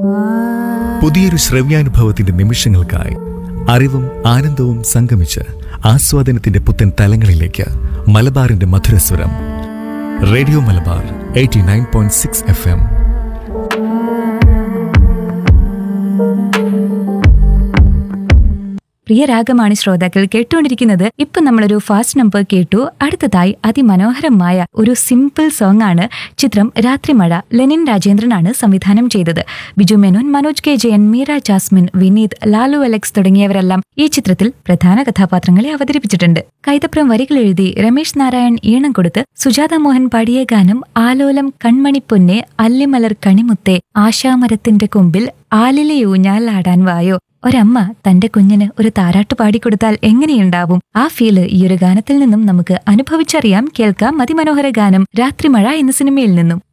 പുതിയൊരു ശ്രവ്യാനുഭവത്തിന്റെ നിമിഷങ്ങൾക്കായി അറിവും ആനന്ദവും സംഗമിച്ച് ആസ്വാദനത്തിന്റെ പുത്തൻ തലങ്ങളിലേക്ക് മലബാറിന്റെ മധുരസ്വരം radio Malabar eighty nine point six F M പ്രിയ രാഗമാണ് ശ്രോതാക്കൾ കേട്ടുകൊണ്ടിരിക്കുന്നത് ഇപ്പൊ നമ്മളൊരു ഫാസ്റ്റ് നമ്പർ കേട്ടു അടുത്തതായി അതിമനോഹരമായ ഒരു സിമ്പിൾ സോങ് ആണ് ചിത്രം രാത്രിമഴ ലെനിൻ രാജേന്ദ്രനാണ് സംവിധാനം ചെയ്തത് ബിജു മേനോൻ മനോജ് കെ ജയൻ മീര ജാസ്മിൻ വിനീത് ലാലു അലക്സ് തുടങ്ങിയവരെല്ലാം ഈ ചിത്രത്തിൽ പ്രധാന കഥാപാത്രങ്ങളെ അവതരിപ്പിച്ചിട്ടുണ്ട് കൈതപ്രം വരികൾ എഴുതി രമേശ് നാരായൺ ഈണം കൊടുത്ത് സുജാത മോഹൻ പാടിയ ഗാനം ആലോലം കൺമണിപ്പൊന്നെ അല്ലിമലർ കണിമുത്തെ ആശാമരത്തിന്റെ കൊമ്പിൽ ആലിലെ ഊഞ്ഞാലാടാൻ വായോ ഒരമ്മ തന്റെ കുഞ്ഞിന് ഒരു താരാട്ട് പാടിക്കൊടുത്താൽ എങ്ങനെയുണ്ടാവും ആ ഫീല് ഈ ഒരു ഗാനത്തിൽ നിന്നും നമുക്ക് അനുഭവിച്ചറിയാം കേൾക്കാം അതിമനോഹര ഗാനം രാത്രിമഴ എന്ന സിനിമയിൽ നിന്നും